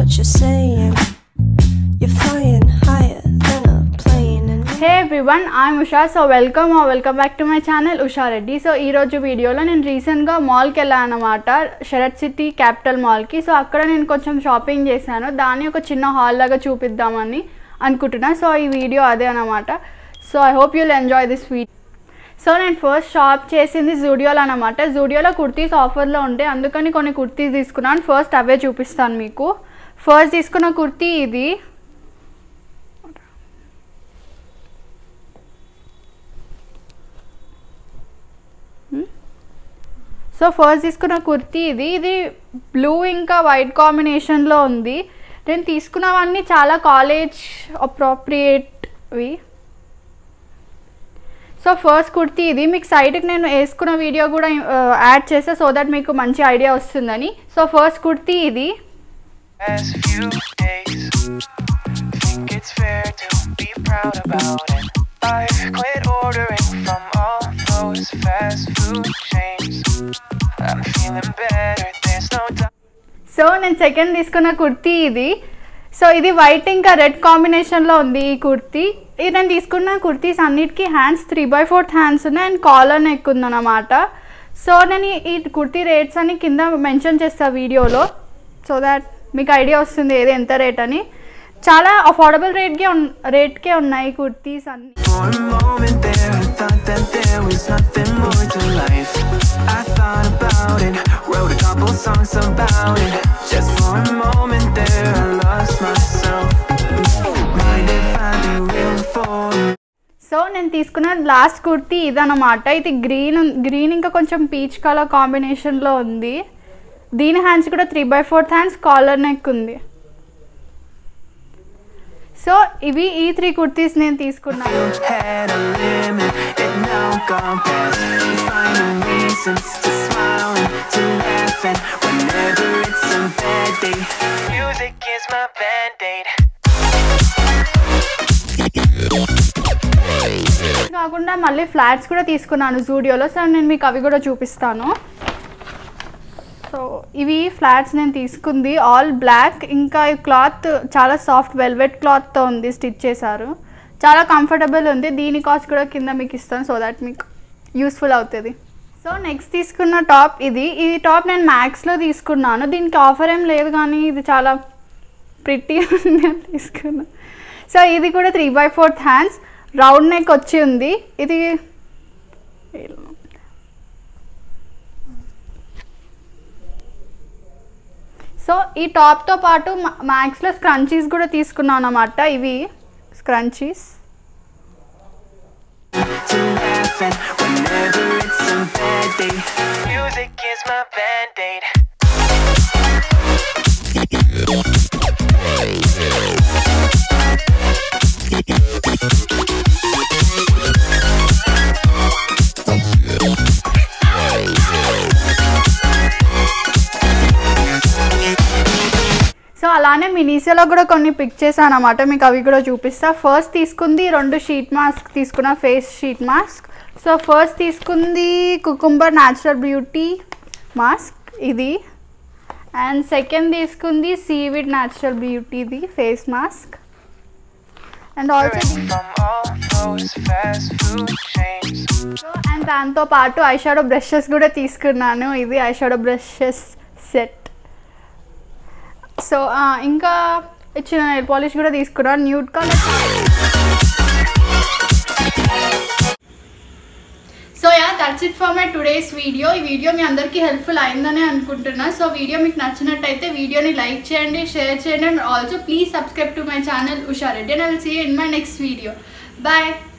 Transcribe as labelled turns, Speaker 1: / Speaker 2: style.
Speaker 1: what you're saying. You're flying higher than a plane, and
Speaker 2: hey everyone I'm Usha so welcome welcome back to my channel Usha Reddy so ఈ రోజు వీడియోలో నేను రీసెంట్గా మాల్కి వెళ్ళాను అనమాట శరత్ సిటీ క్యాపిటల్ మాల్కి సో అక్కడ నేను కొంచెం షాపింగ్ చేశాను దాన్ని ఒక చిన్న హాల్ లాగా చూపిద్దామని అనుకుంటున్నా సో ఈ వీడియో అదే అనమాట so I hope you'll enjoy this video so నేను ఫస్ట్ షాప్ చేసింది జూడియోలో అనమాట జూడియోలో కుర్తీస్ ఆఫర్లో ఉంటే అందుకని కొన్ని కుర్తీస్ తీసుకున్నాను ఫస్ట్ అవే చూపిస్తాను మీకు ఫస్ట్ తీసుకున్న కుర్తీ ఇది సో ఫస్ట్ తీసుకున్న కుర్తీ ఇది ఇది బ్లూ ఇంకా వైట్ కాంబినేషన్లో ఉంది నేను తీసుకున్నవన్నీ చాలా కాలేజ్ అప్రోప్రియేట్వి సో ఫస్ట్ కుర్తీ ఇది మీకు సైడ్కి నేను వేసుకున్న వీడియో కూడా యాడ్ చేస్తే సో దట్ మీకు మంచి ఐడియా వస్తుందని సో ఫస్ట్ కుర్తీ ఇది
Speaker 3: Past few days, think it's fair to be proud about it. I've quit ordering from all those fast food chains. I'm feeling better, there's no doubt.
Speaker 2: So నేను second తీసుకున్న కుర్తీ ఇది so ఇది white ఇంకా red కాంబినేషన్లో ఉంది ఈ కుర్తీ ఇది నేను తీసుకున్న కుర్తీస్ అన్నిటికీ hands three by fourth hands ఉన్నాయి అండ్ కాలర్ నెక్ ఉందన్నమాట సో నేను ఈ- ఈ కుర్తీ రేట్స్ అని కింద మెన్షన్ చేస్తా వీడియోలో సో దాట్ మీకు ఐడియా వస్తుంది ఏది ఎంత రేట్ అని చాలా అఫోర్డబుల్ రేట్కే ఉన్ రేట్కే ఉన్నాయి ఈ కుర్తీస్ అన్ని
Speaker 3: For a moment there, I thought that there was nothing more to life. I thought about it, wrote a couple songs about it. Just for a moment there, I lost myself. Mind if I do real for
Speaker 2: so నేను తీసుకున్న last kurti ఇదన్నమాట ఇది green green ఇంకా కొంచెం peach colour కాంబినేషన్లో ఉంది దీని hands కూడా three by fourth hands collar neck ఉంది సో ఇవి ఈ త్రీ కుర్తీస్ నేను తీసుకున్నాను
Speaker 3: had a limit, it now gone past. Finding reasons to smile and to laugh, and whenever it's a bad day, music is my band aid.
Speaker 2: కాకుండా మళ్ళీ flats కూడా తీసుకున్నాను జూడియోలో so నేను మీకు అవి కూడా చూపిస్తాను సో ఇవి ఫ్లాట్స్ నేను తీసుకుంది ఆల్ బ్లాక్ ఇంకా ఈ క్లాత్ చాలా సాఫ్ట్ వెల్వెట్ క్లాత్తో ఉంది స్టిచ్ చేశారు చాలా కంఫర్టబుల్ ఉంది దీని కాస్ట్ కూడా కింద మీకు ఇస్తాను సో దట్ మీకు యూస్ఫుల్ అవుతుంది సో నెక్స్ట్ తీసుకున్న టాప్ ఇది ఈ టాప్ నేను మ్యాక్స్లో తీసుకున్నాను దీనికి ఆఫర్ ఏం లేదు కానీ ఇది చాలా ప్రిట్టి ఉంది అని తీసుకున్నా సో ఇది కూడా three by fourth hands round neck వచ్చి ఉంది ఇది సో ఈ టాప్తో పాటు మ్యాక్స్లో స్క్రంచీస్ కూడా తీసుకున్నాను అనమాట ఇవి scrunchies
Speaker 3: To laugh, and whenever it's a bad day, music is my band aid.
Speaker 2: So అలానే మినీసోలో కూడా కొన్ని పిక్ చేశాను అనమాట మీకు అవి కూడా చూపిస్తా ఫస్ట్ తీసుకుంది రెండు షీట్ మాస్క్ తీసుకున్న face sheet mask so first తీసుకుంది కుకుంబర్ న్యాచురల్ బ్యూటీ మాస్క్ ఇది అండ్ సెకండ్ తీసుకుంది సీవిడ్ న్యాచురల్ బ్యూటీది face mask and also
Speaker 3: From all those fast food chains.
Speaker 2: And దాంతో పాటు ఐషాడో బ్రషెస్ కూడా తీసుకున్నాను ఇది ఐషాడో బ్రషెస్ సెట్ సో ఇంకా ఇచ్చిన నెయిల్ పాలిష్ కూడా తీసుకున్నాను nude colour so yeah that's it for my today's video ఈ వీడియో మీ అందరికీ హెల్ప్ఫుల్ అయిందని అనుకుంటున్నా సో వీడియో మీకు నచ్చినట్టయితే వీడియోని లైక్ చేయండి షేర్ చేయండి and also please subscribe to my channel Usha Reddy and I will see in my next video bye